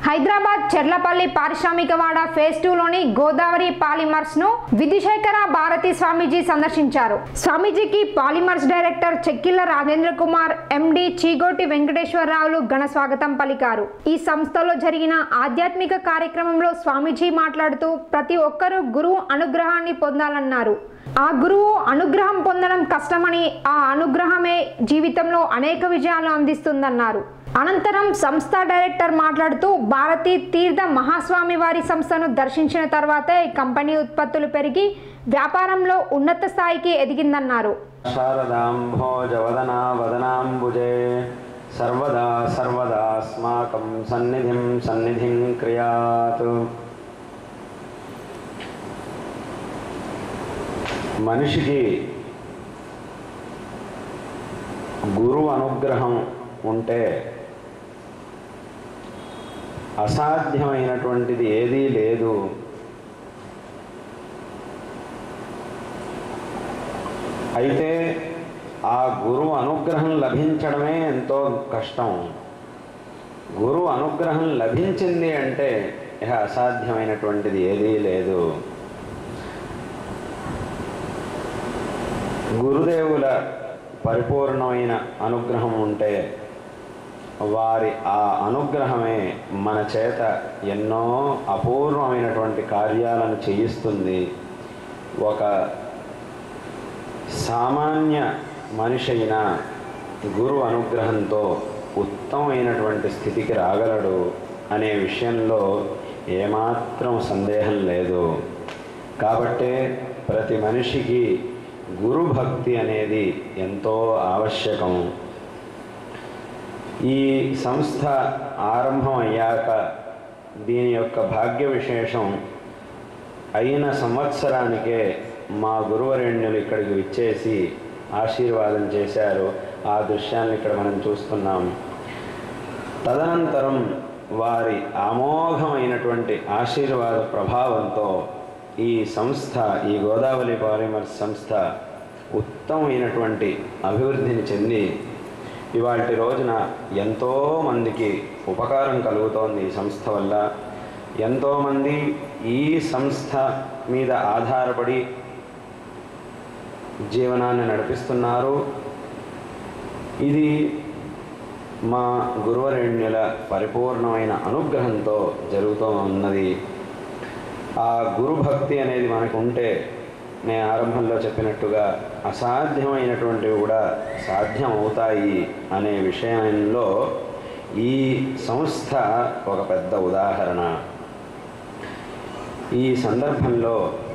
హైదరాబాద్ చెర్లపల్లి పారిశ్రామికవాడ ఫేజ్ టూలోని గోదావరి పాలిమర్స్ ను విధిశేఖర భారతి స్వామీజీ సందర్శించారు స్వామీజీకి polymers director Chekkilla Rajendra Kumar MD Chigoti వెంకటేశ్వరరావులు ఘన స్వాగతం పలికారు ఈ సంస్థలో జరిగిన ఆధ్యాత్మిక కార్యక్రమంలో స్వామీజీ మాట్లాడుతూ ప్రతి ఒక్కరూ గురువు అనుగ్రహాన్ని పొందాలన్నారు ఆ గురువు అనుగ్రహం పొందడం కష్టమని ఆ అనుగ్రహమే జీవితంలో అనేక విజయాలు అందిస్తుందన్నారు అనంతరం సంస్థ డైరెక్టర్ మాట్లాడుతూ భారతీ తీర్థ మహాస్వామి వారి సంస్థను దర్శించిన తర్వాతే కంపెనీ ఉత్పత్తులు పెరిగి వ్యాపారంలో ఉన్నత స్థాయికి ఎదిగిందన్నారు శారదాంభోజవదనా వదనాంబుజే సర్వదా సర్వదాస్మాకం సన్నిధిం సన్నిధిం క్రియాత్ మనిషికి గురు అనుగ్రహం ఉంటే అసాధ్యమైనటువంటిది ఏదీ లేదు అయితే ఆ గురువు అనుగ్రహం లభించడమే ఎంతో కష్టం గురువు అనుగ్రహం లభించింది అంటే ఇక అసాధ్యమైనటువంటిది ఏదీ లేదు గురుదేవుల పరిపూర్ణమైన అనుగ్రహం ఉంటే వారి ఆ అనుగ్రహమే మన చేత ఎన్నో అపూర్వమైనటువంటి కార్యాలను చేయిస్తుంది ఒక సామాన్య మనిషి అయిన గురు అనుగ్రహంతో ఉత్తమమైనటువంటి స్థితికి రాగలడు అనే విషయంలో ఏమాత్రం సందేహం లేదు కాబట్టే ప్రతి మనిషికి గురు భక్తి అనేది ఎంతో ఆవశ్యకం ఈ సంస్థ ఆరంభం అయ్యాక దీని యొక్క భాగ్య విశేషం అయిన సంవత్సరానికే మా గురువరేణ్యులు ఇక్కడికి విచ్చేసి ఆశీర్వాదం చేశారు ఆ దృశ్యాన్ని ఇక్కడ మనం చూస్తున్నాం తదనంతరం వారి అమోఘమైనటువంటి ఆశీర్వాద ప్రభావంతో ఈ సంస్థ ఈ గోదావరి పాలిమర్స్ సంస్థ ఉత్తమమైనటువంటి అభివృద్ధిని చెంది ఇవాటి రోజున ఎంతోమందికి ఉపకారం కలుగుతోంది ఈ సంస్థ వల్ల ఎంతోమంది ఈ సంస్థ మీద ఆధారపడి జీవనాన్ని నడిపిస్తున్నారు ఇది మా గురువరేణ్యుల పరిపూర్ణమైన అనుగ్రహంతో జరుగుతూ ఉన్నది ఆ గురుభక్తి అనేది మనకు ఉంటే నేను ఆరంభంలో చెప్పినట్టుగా అసాధ్యమైనటువంటివి కూడా సాధ్యం అవుతాయి అనే విషయంలో ఈ సంస్థ ఒక పెద్ద ఉదాహరణ ఈ సందర్భంలో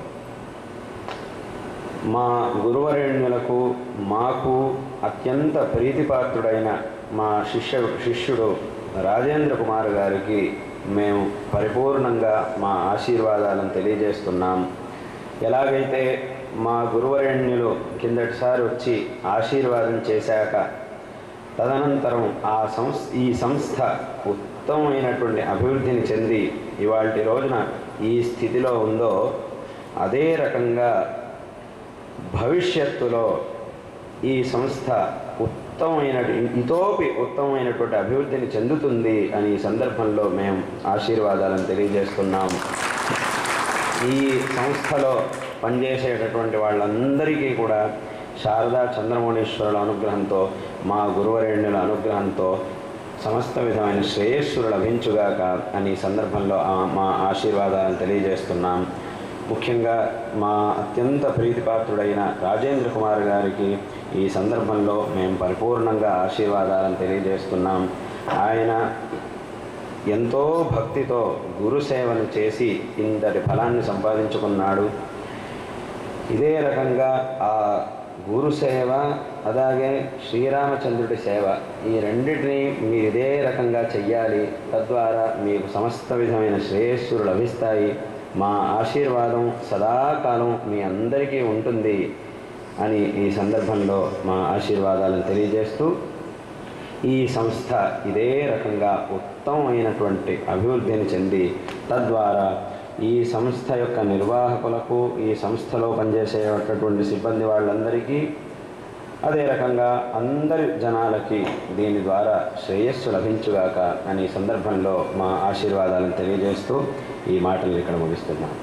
మా గురువరేణ్యులకు మాకు అత్యంత ప్రీతిపాత్రుడైన మా శిష్య శిష్యుడు రాజేంద్ర కుమార్ గారికి మేము పరిపూర్ణంగా మా ఆశీర్వాదాలను తెలియజేస్తున్నాం ఎలాగైతే మా గురువరేణ్యులు కిందటిసారి వచ్చి ఆశీర్వాదం చేశాక తదనంతరం ఆ సంస్థ ఈ సంస్థ ఉత్తమమైనటువంటి అభివృద్ధిని చెంది ఇవాటి రోజున ఈ స్థితిలో ఉందో అదే రకంగా భవిష్యత్తులో ఈ సంస్థ ఉత్తమమైన ఇతోపి ఉత్తమమైనటువంటి అభివృద్ధిని చెందుతుంది అని ఈ సందర్భంలో మేము ఆశీర్వాదాలను తెలియజేస్తున్నాము ఈ సంస్థలో పనిచేసేటటువంటి వాళ్ళందరికీ కూడా శారదా చంద్రమౌళీశ్వరుల అనుగ్రహంతో మా గురువరేణ్యుల అనుగ్రహంతో సమస్త విధమైన శ్రేయస్సులు లభించుగాక అని ఈ సందర్భంలో ఆ- మా ఆశీర్వాదాలను తెలియజేస్తున్నాం ముఖ్యంగా మా అత్యంత ప్రీతిపాత్రుడైన రాజేంద్ర కుమార్ గారికి ఈ సందర్భంలో మేము పరిపూర్ణంగా ఆశీర్వాదాలను తెలియజేస్తున్నాం ఆయన ఎంతో భక్తితో గురు సేవను చేసి ఇంతటి ఫలాన్ని సంపాదించుకున్నాడు ఇదే రకంగా ఆ గురు సేవ అలాగే శ్రీరామచంద్రుడి సేవ ఈ రెండింటినీ మీరు ఇదే రకంగా చెయ్యాలి తద్వారా మీకు సమస్త విధమైన శ్రేయస్సులు లభిస్తాయి మా ఆశీర్వాదం సదాకాలం మీ అందరికీ ఉంటుంది అని ఈ సందర్భంలో మా ఆశీర్వాదాలను తెలియజేస్తూ ఈ సంస్థ ఇదే రకంగా ఉత్తమమైనటువంటి అభివృద్ధిని చెంది తద్వారా ఈ సంస్థ యొక్క నిర్వాహకులకు ఈ సంస్థలో పనిచేసేటటువంటి సిబ్బంది వాళ్ళందరికీ అదే రకంగా అందరి జనాలకి దీని ద్వారా శ్రేయస్సు లభించుగాక అని ఈ సందర్భంలో మా ఆశీర్వాదాలను తెలియజేస్తూ ఈ మాటలు ఇక్కడ ముగిస్తున్నాను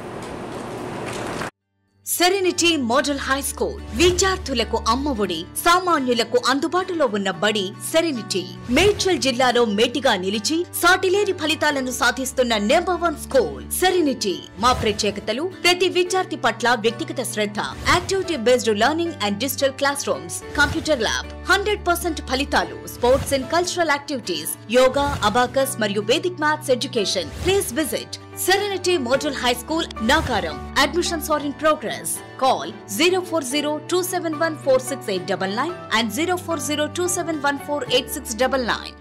సెరెనిటీ మోడల్ హై స్కూల్ విద్యార్థులకు అమ్మఒడి సామాన్యులకు అందుబాటులో ఉన్న బడి సెరెనిటీ మేడ్చల్ జిల్లాలో మేటిగా నిలిచి సాటిలేని ఫలితాలను సాధిస్తున్న నెంబర్ వన్ స్కూల్ సెరెనిటీ మా ప్రత్యేకతలు ప్రతి విద్యార్థి పట్ల వ్యక్తిగత శ్రద్ధ activity based learning and digital classrooms computer lab hundred percent ఫలితాలు sports and cultural activities yoga abacus మరియు Vedic maths education please visit Serenity Model High School, Nagaram. Admissions are in progress. Call 040 and 040 271 8699.